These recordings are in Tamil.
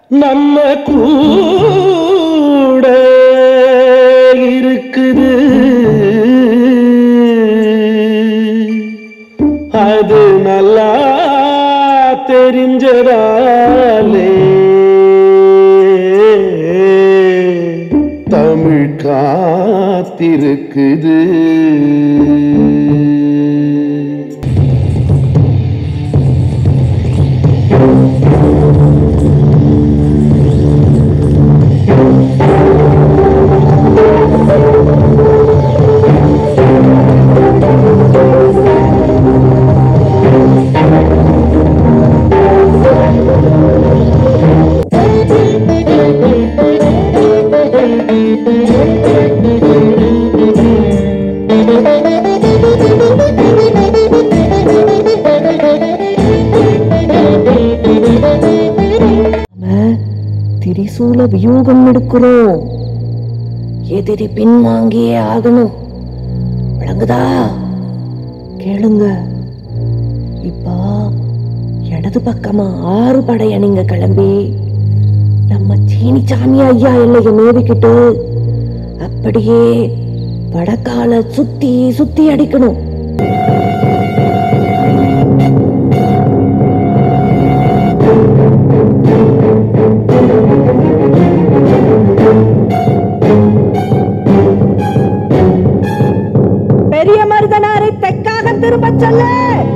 நம்ம கூட இருக்குது அது நல்லா தெரிஞ்சதாலே தமிழ் காத்திருக்குது நாம திரிசூல வியூகம் எடுக்கிறோம் எதிரி பின்வாங்கியே ஆகணும் விளங்குதா கேளுங்க இப்போ இடது பக்கமா ஆறு படைய நீங்க கிளம்பி நம்ம சீனி சாமி ஐயா எல்லையை மேவிக்கிட்டு அப்படியே வடக்கால சுத்தி சுத்தி அடிக்கணும் பெரிய மருதனாரை தெற்காக திரும்பச் சொல்லு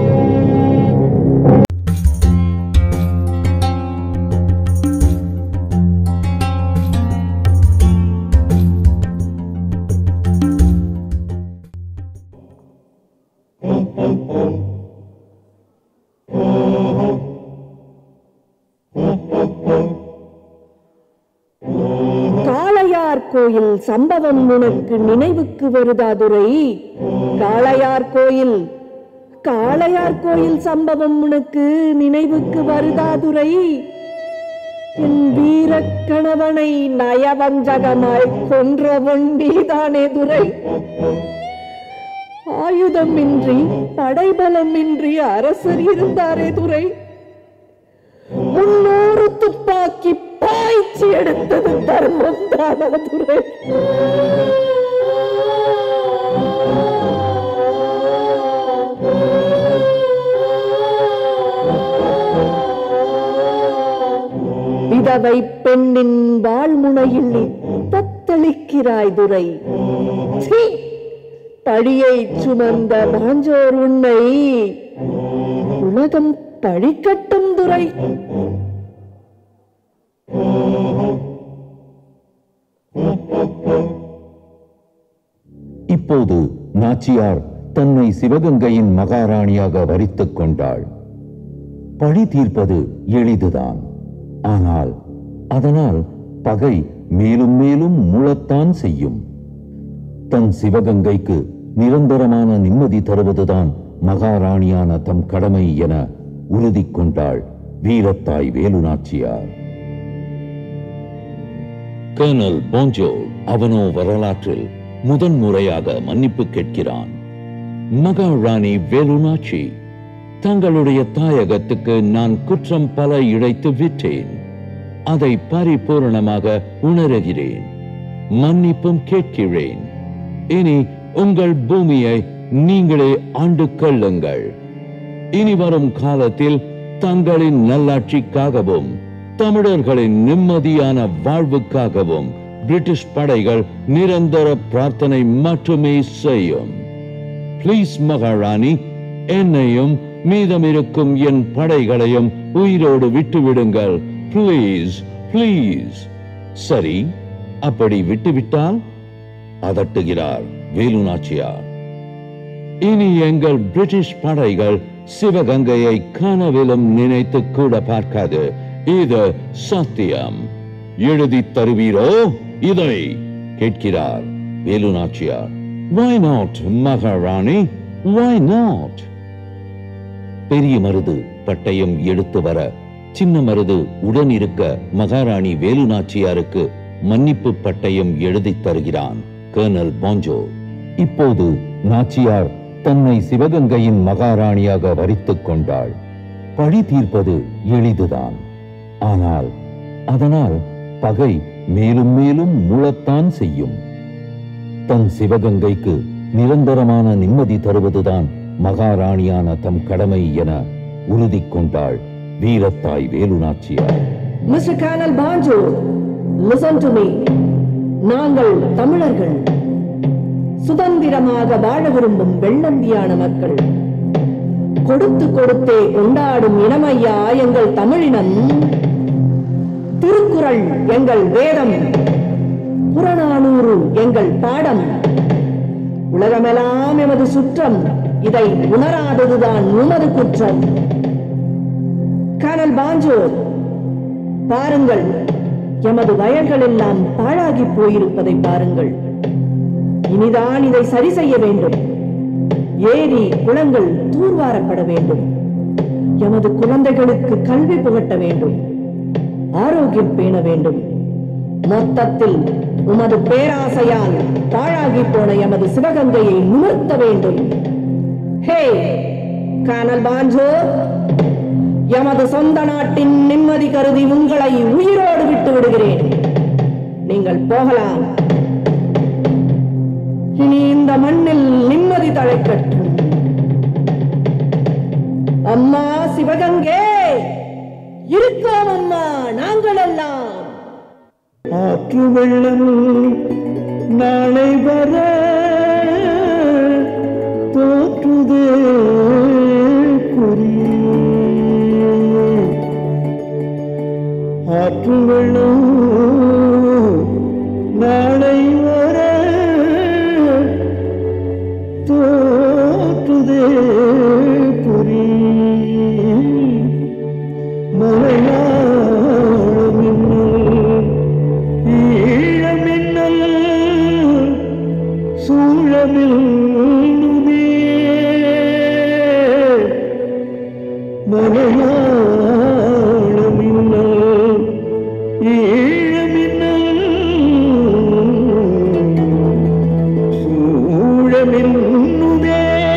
காளையார் கோயில் சம்பவம் உனக்கு நினைவுக்கு வருதா துரை காளையார் கோயில் காளையார் கோயில் சம்பவம் உனக்கு நினைவுக்கு வருதா துரை என் வீரக் கணவனை நயவஞ்சகமாய் கொன்ற ஒண்டிதானே துரை ஆயுதமின்றி படைபலமின்றி அரசர் இருந்தாரே துரை முன்னூறு துப்பாக்கி பாய்ச்சி எடுத்தது தர்மம் தானா துரை விதவை பெண்ணின் வாழ்முனையில் நீ தத்தளிக்கிறாய் துரை சீ! பழியை சுமந்த மாஞ்சோர் உன்னை உலகம் பழிக்கட்டும் துரை இப்போது நாச்சியார் தன்னை சிவகங்கையின் மகாராணியாக வரித்துக் கொண்டாள் பழி தீர்ப்பது எளிதுதான் ஆனால் அதனால் பகை மேலும் மேலும் மூளத்தான் செய்யும் தன் சிவகங்கைக்கு நிரந்தரமான நிம்மதி தருவதுதான் மகாராணியான தம் கடமை என உறுதி கொண்டாள் வீரத்தாய் வேலுநாச்சியார் கர்னல் போஞ்சோ அவனோ வரலாற்றில் முதன் முறையாக மன்னிப்பு கேட்கிறான் மகாராணி வேலுநாச்சி தங்களுடைய தாயகத்துக்கு நான் குற்றம் பல இழைத்து விட்டேன் அதை பரிபூரணமாக உணர்கிறேன் மன்னிப்பும் கேட்கிறேன் இனி உங்கள் பூமியை நீங்களே ஆண்டு கொள்ளுங்கள் இனி வரும் காலத்தில் தங்களின் நல்லாட்சிக்காகவும் தமிழர்களின் நிம்மதியான வாழ்வுக்காகவும் பிரிட்டிஷ் படைகள் நிரந்தர பிரார்த்தனை மட்டுமே செய்யும் ப்ளீஸ் மகாராணி என்னையும் மீதமிருக்கும் என் படைகளையும் உயிரோடு விட்டுவிடுங்கள் ப்ளீஸ் ப்ளீஸ் சரி அப்படி விட்டுவிட்டால் அதட்டுகிறார் வேலுநாச்சியார் இனி எங்கள் பிரிட்டிஷ் படைகள் சிவகங்கையை கனவிலும் நினைத்து கூட பார்க்காது இது சத்தியம் எழுதி தருவீரோ இதை கேட்கிறார் வேலுநாச்சியார் Why not, மகாராணி Why not? பெரிய மருது பட்டயம் எடுத்து வர சின்ன மருது உடன் இருக்க மகாராணி வேலுநாச்சியாருக்கு மன்னிப்பு பட்டயம் எழுதித் தருகிறான் கர்னல் பாஞ்சோ இப்போது நாச்சியார் தன்னை சிவகங்கையின் மகாராணியாக வரித்துக் கொண்டாள் பழி தீர்ப்பது எளிதுதான் ஆனால் அதனால் பகை மேலும் மேலும் மூளத்தான் செய்யும் தன் சிவகங்கைக்கு நிரந்தரமான நிம்மதி தருவதுதான் மகாராணியான தம் கடமை என உறுதி கொண்டாள் வீரத்தாய் வேலுநாச்சியார் மிஸ்டர் கர்னல் பாஞ்சு லிசன் டு மீ நாங்கள் தமிழர்கள் சுதந்திரமாக வாழ விரும்பும் வெள்ளந்தியான மக்கள் கொடுத்து கொடுத்தே கொண்டாடும் இனமையா எங்கள் தமிழினம் திருக்குறள் எங்கள் வேதம் புறநானூறு எங்கள் பாடம் உலகமெல்லாம் எமது சுற்றம் இதை உணராததுதான் உமது குற்றம் கர்னல் பாஞ்சோர் பாருங்கள் எமது வயல்கள் எல்லாம் பாழாகி போயிருப்பதை பாருங்கள் இனிதான் இதை சரி செய்ய வேண்டும் ஏரி குளங்கள் தூர்வாரப்பட வேண்டும் எமது குழந்தைகளுக்கு கல்வி புகட்ட வேண்டும் ஆரோக்கியம் பேண வேண்டும் மொத்தத்தில் உமது பேராசையால் பாழாகி போன எமது சிவகங்கையை நிமிர்த்த வேண்டும் ஹே கானல் பாஞ்சோ எமது சொந்த நாட்டின் நிம்மதி கருதி உங்களை உயிரோடு விட்டு விடுகிறேன் நீங்கள் போகலாம் இனி இந்த மண்ணில் நிம்மதி தழைக்கட்டும் அம்மா சிவகங்கை இருக்கோம் அம்மா நாங்கள் எல்லாம் ஆற்று வெள்ளம் நாளை வர தோற்றுதே குறி ஆற்று வெள்ளம் நாளை வர தோற்றுதே குறி மலையாளமின்னல் ஈழமின்னல் சூழமில் நுதே மலையாளமின்னல் ஈழமின்னல் சூழமில் நுதே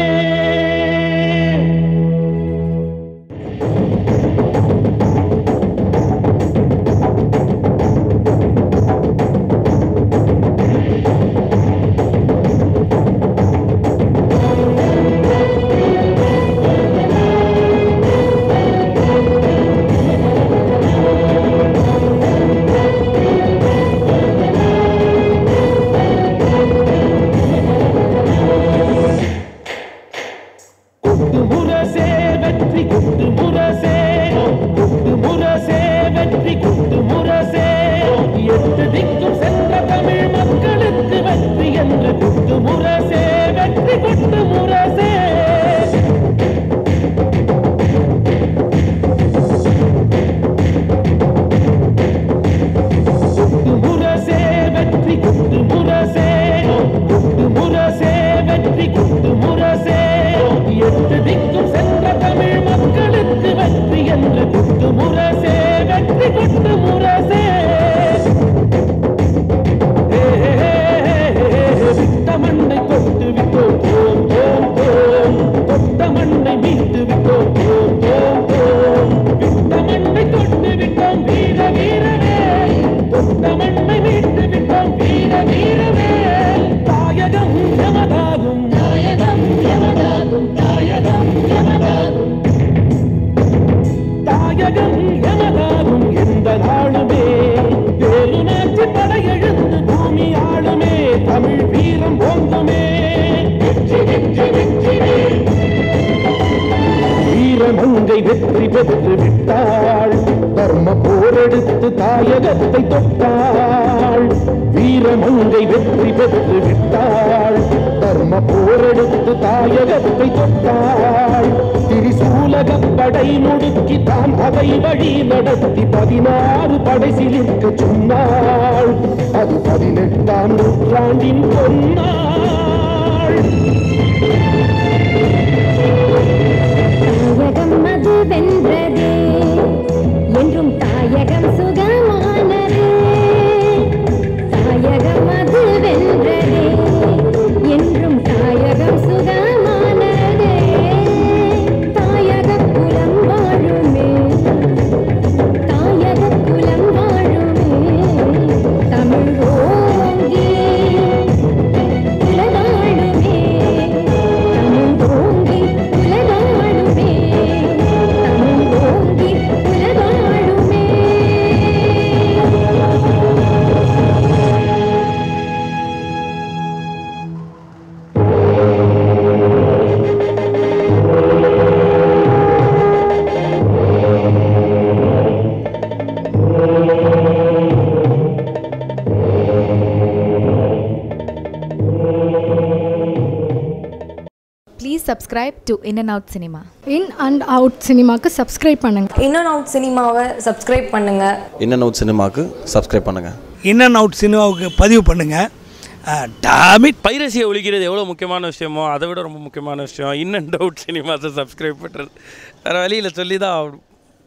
குட்டு முரசே வெற்றி குட்டு முரசே குட்டு முரசே வெற்றி குட்டு முரசே எட்டு திக்கும் சென்ற தமிழ் மக்களுக்கு வெற்றி என்று குட்டு முரசே வெற்றி குட்டு முரசே குட்டு முரசே வெற்றி குட்டு முரசே குட்டு முரசே வெற்றி குட்டு முரசே எட்டு திக்கும் சென்ற தமிழ் மக்களுக்கு வெற்றி என்று குட்டு முரசே வெற்றி குட்டு முரசே விட்ட மண்ணை தொட்டு விட்டோம் தோம் தோம் தோம் தொட்ட மண்ணை மீட்டு விட்டோம் தோம் தோம் தோம் விட்ட மண்ணை தொட்டு விட்டோம் வீர வீரவே தொட்ட மண்ணை மீட்டு விட்டோம் வீர வீரவே தாயகம் எமதாகும் தாயகம் எமதாகும் தாயகம் எமதாகும் தாயகம் எமதாகும் எந்த நாளுமே வேலு நாட்டு படையெழுந்து பூமி ஆளுமே தமிழ் வீரம் ஓங்குமே வெற்றி வெற்றி வெற்றி வீரமங்கை வெற்றி பெற்று விட்டாள் தர்ம போரெடுத்து தாயகத்தை தொட்டாள் வீரமங்கை வெற்றி பெற்று விட்டாள் தர்ம போரெடுத்து தாயகத்தை தொட்டாள் திரிசூலக படை நொடுக்கி தான் அதை வழி நடத்தி பதினாறு படை சிலிர்க்க சொன்னாள் அது பதினெட்டாம் நூற்றாண்டின் பொன்னாள் தாயகம் அது வென்றதே என்றும் தாயகம் சுகமானதே தாயகம் அது வென்றதே என்றும் தாயகம் சுகமானதே தாயக குலம் வாழுமே தாயக குலம் வாழுமே subscribe to In and Out Cinema. In and out சினிமாக்கு சப்ஸ்கிரைப் பண்ணுங்கள் இன் அண்ட் அவுட் சினிமாவை சப்ஸ்கிரைப் பண்ணுங்கள் இன் அண்ட் அவுட் சினிமாவுக்கு சப்ஸ்கிரைப் பண்ணுங்கள் இன் அண்ட் அவுட் சினிமாவுக்கு பதிவு பண்ணுங்கள் டாமிட் பைரசியை ஒழிக்கிறது எவ்வளோ முக்கியமான விஷயமோ அதை விட ரொம்ப முக்கியமான விஷயம் இன் அண்ட் அவுட் சினிமாஸை சப்ஸ்கிரைப் பண்ணுறது வேறு வழியில் சொல்லி தான் ஆகணும்